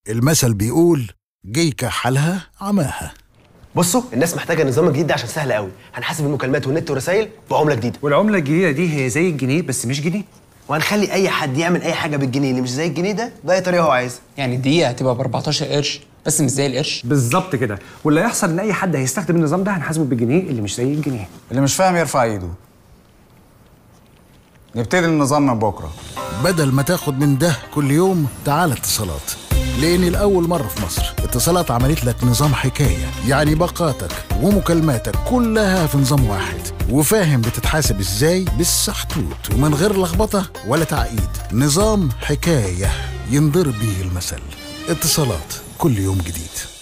المثل بيقول جيكة حالها عماها بصوا الناس محتاجه النظام الجديد ده عشان سهل قوي هنحاسب المكالمات والنت والرسائل بعمله جديده والعمله الجديده دي هي زي الجنيه بس مش جنيه وهنخلي اي حد يعمل اي حاجه بالجنيه اللي مش زي الجنيه ده باي طريقه هو عايزها يعني الدقيقة هتبقى ب 14 قرش بس مش زي القرش بالظبط كده واللي هيحصل ان اي حد هيستخدم النظام ده هنحاسبه بالجنيه اللي مش زي الجنيه اللي مش فاهم يرفع ايده نبتدي النظام من بكره بدل ما تاخد من ده كل يوم تعال اتصالات لان الاول مره في مصر اتصالات عملت لك نظام حكايه يعني باقاتك ومكالماتك كلها في نظام واحد وفاهم بتتحاسب ازاي بالسحتوت ومن غير لخبطه ولا تعقيد نظام حكايه ينضرب بيه المثل اتصالات كل يوم جديد